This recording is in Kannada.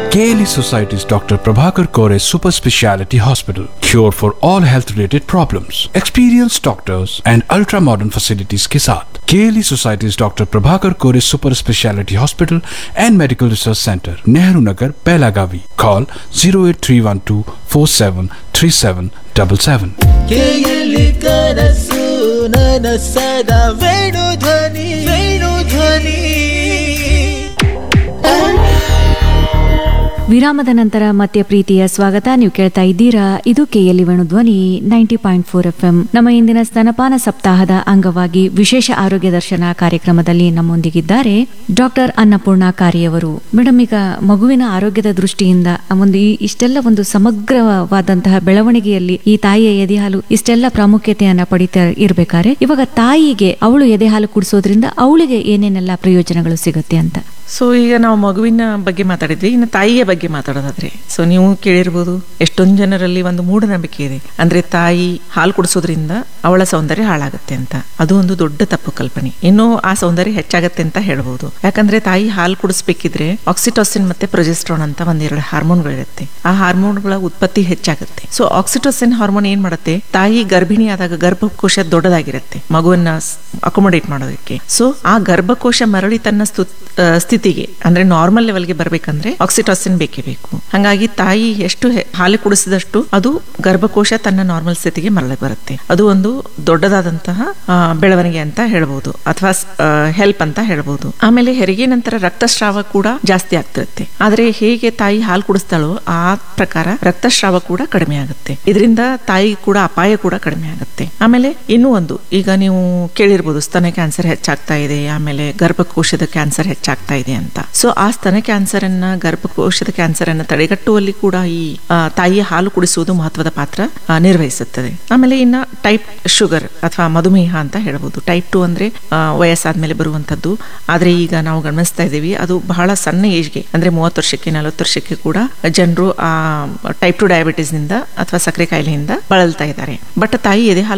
KLE Society's Dr. Prabhakar Kore Super Speciality Hospital. Cure for all health related problems. Experienced doctors and ultra modern facilities के साथ KLE Society's Dr. Prabhakar Kore Super Speciality Hospital and Medical Research Center, Nehru Nagar, Pelagavi. Call 08312 473777. ಕೇಯಲಿ ಕನಸು ನನಸದ ವೇಣು ಧ್ವನಿ ವೇಣು ಧ್ವನಿ ವಿರಾಮದ ನಂತರ ಮತ್ತೆ ಪ್ರೀತಿಯ ಸ್ವಾಗತ ನೀವು ಕೇಳ್ತಾ ಇದ್ದೀರಾ ಇದು KLE Dhwani ninety point four F M ನಮ್ಮ ಇಂದಿನ ಸ್ತನಪಾನ ಸಪ್ತಾಹದ ಅಂಗವಾಗಿ ವಿಶೇಷ ಆರೋಗ್ಯ ದರ್ಶನ ಕಾರ್ಯಕ್ರಮದಲ್ಲಿ ನಮ್ಮೊಂದಿಗಿದ್ದಾರೆ ಡಾಕ್ಟರ್ ಅನ್ನಪೂರ್ಣ ಕಾರಿಯವರು ಮೇಡಮ್ ಈಗ ಮಗುವಿನ ಆರೋಗ್ಯದ ದೃಷ್ಟಿಯಿಂದ ಒಂದು ಈ ಇಷ್ಟೆಲ್ಲ ಒಂದು ಸಮಗ್ರವಾದಂತಹ ಬೆಳವಣಿಗೆಯಲ್ಲಿ ಈ ತಾಯಿಯ ಎದೆಹಾಲು ಇಷ್ಟೆಲ್ಲ ಪ್ರಾಮುಖ್ಯತೆಯನ್ನ ಪಡಿತಾ ಇರ್ಬೇಕಾದ್ರೆ ಇವಾಗ ತಾಯಿಗೆ ಅವಳು ಎದೆಹಾಲು ಕುಡಿಸೋದ್ರಿಂದ ಅವಳಿಗೆ ಏನೇನೆಲ್ಲ ಪ್ರಯೋಜನಗಳು ಸಿಗುತ್ತೆ ಅಂತ ಸೊ ಈಗ ನಾವು ಮಗುವಿನ ಬಗ್ಗೆ ಮಾತಾಡಿದ್ವಿ ಇನ್ನು ತಾಯಿಯ ಬಗ್ಗೆ ಮಾತಾಡೋದಾದ್ರೆ ಸೊ ನೀವು ಕೇಳಿರ್ಬೋದು ಎಷ್ಟೊಂದು ಜನರಲ್ಲಿ ಒಂದು ಮೂಢನಂಬಿಕೆ ಇದೆ ಅಂದ್ರೆ ತಾಯಿ ಹಾಲು ಕುಡಿಸೋದ್ರಿಂದ ಅವಳ ಸೌಂದರ್ಯ ಹಾಳಾಗುತ್ತೆ ಅಂತ ಅದು ಒಂದು ದೊಡ್ಡ ತಪ್ಪು ಕಲ್ಪನೆ ಇನ್ನು ಆ ಸೌಂದರ್ಯ ಹೆಚ್ಚಾಗತ್ತೆ ಅಂತ ಹೇಳ್ಬೋದು ಯಾಕಂದ್ರೆ ತಾಯಿ ಹಾಲು ಕುಡಿಸ್ಬೇಕಿದ್ರೆ ಆಕ್ಸಿಟೋಸಿನ್ ಮತ್ತೆ ಪ್ರೊಜೆಸ್ಟ್ರಾನ್ ಅಂತ ಒಂದೆರಡು ಹಾರ್ಮೋನ್ಗಳಿರುತ್ತೆ ಆ ಹಾರ್ಮೋನ್ಗಳ ಉತ್ಪತ್ತಿ ಹೆಚ್ಚಾಗುತ್ತೆ ಸೊ ಆಕ್ಸಿಟೋಸಿನ್ ಹಾರ್ಮೋನ್ ಏನ್ ಮಾಡುತ್ತೆ ತಾಯಿ ಗರ್ಭಿಣಿ ಆದಾಗ ಗರ್ಭಕೋಶ ದೊಡ್ಡದಾಗಿರುತ್ತೆ ಮಗುವನ್ನ ಅಕೊಮೊಡೇಟ್ ಮಾಡೋದಕ್ಕೆ ಸೊ ಆ ಗರ್ಭಕೋಶ ಮರಳಿ ತನ್ನ ಸ್ತು- ಆ, ಸ್ಥಿತಿಗೆ ಅಂದ್ರೆ ನಾರ್ಮಲ್ ಲೆವೆಲ್ಗೆ ಬರ್ಬೇಕಂದ್ರೆ ಆಕ್ಸಿಟಾಸಿನ್ ಬೇಕೇ ಬೇಕು ಹಾಗಾಗಿ ತಾಯಿ ಎಷ್ಟು ಹೆ- ಹಾಲು ಕುಡಿಸಿದಷ್ಟು ಅದು ಗರ್ಭಕೋಶ ತನ್ನ ನಾರ್ಮಲ್ ಸ್ಥಿತಿಗೆ ಮರಳಿ ಬರುತ್ತೆ ಅದು ಒಂದು ದೊಡ್ಡದಾದಂತಹ ಆ, ಬೆಳವಣಿಗೆ ಅಂತ ಹೇಳ್ಬೋದು ಅಥವಾ ಹೆಲ್ಪ್ ಅಂತ ಹೇಳ್ಬೋದು ಆಮೇಲೆ ಹೆರಿಗೆ ನಂತರ ರಕ್ತಸ್ರಾವ ಕೂಡ ಜಾಸ್ತಿ ಆಗ್ತಿರುತ್ತೆ ಆದ್ರೆ ಹೇಗೆ ತಾಯಿ ಹಾಲು ಕುಡಿಸ್ತಾಳೋ ಆ ಪ್ರಕಾರ ರಕ್ತಸ್ರಾವ ಕೂಡ ಕಡಿಮೆ ಆಗುತ್ತೆ ಇದರಿಂದ ತಾಯಿ ಕೂಡ ಅಪಾಯ ಕೂಡ ಕಡಿಮೆ ಆಗುತ್ತೆ ಆಮೇಲೆ ಇನ್ನೂ ಒಂದು ಈಗ ನೀವು ಕೇಳಿರ್ಬೋದು ಸ್ತನ ಕ್ಯಾನ್ಸರ್ ಹೆಚ್ಚಾಗ್ತಾ ಇದೆ ಆಮೇಲೆ ಗರ್ಭಕೋಶದ ಕ್ಯಾನ್ಸರ್ ಹೆಚ್ಚಾಗ್ತಾ ಇದೆ ಅಂತ ಸೊ ಆ ಸ್ತನ ಕ್ಯಾನ್ಸರ್ ಅನ್ನ ಗರ್ಭಕೋಶದ ಕ್ಯಾನ್ಸರ್ ಅನ್ನ ತಡೆಗಟ್ಟುವಲ್ಲಿ ಕೂಡ ಈ ಆ, ತಾಯಿಯ ಹಾಲು ಕುಡಿಸುವುದು ಮಹತ್ವದ ಪಾತ್ರ ಆ, ನಿರ್ವಹಿಸುತ್ತದೆ ಆಮೇಲೆ ಇನ್ನ ಟೈಪ್ ಶುಗರ್ ಅಥವಾ ಮಧುಮೇಹ ಅಂತ ಹೇಳ್ಬೋದು ಟೈಪ್ ಟು ಅಂದ್ರೆ ಆ, ವಯಸ್ಸಾದ್ಮೇಲೆ ಬರುವಂತದ್ದು ಆದ್ರೆ ಈಗ ನಾವು ಗಮನಿಸ್ತಾ ಇದ್ದೀವಿ ಅದು ಬಹಳ ಸಣ್ಣ ಏಜ್ಗೆ ಅಂದ್ರೆ ಮೂವತ್ತು ವರ್ಷಕ್ಕೆ ನಲವತ್ತು ವರ್ಷಕ್ಕೆ ಕೂಡ ಜನರು ಆ ಟೈಪ್ ಟು ಡಯಾಬಿಟಿಸ್ ನಿಂದ ಅಥವಾ ಸಕ್ಕರೆ ಕಾಯಿಲೆಯಿಂದ ಬಳಲ್ತಾ ಇದ್ದಾರೆ ಬಟ್ ತಾಯಿ ಎದೆ ಹಾಲು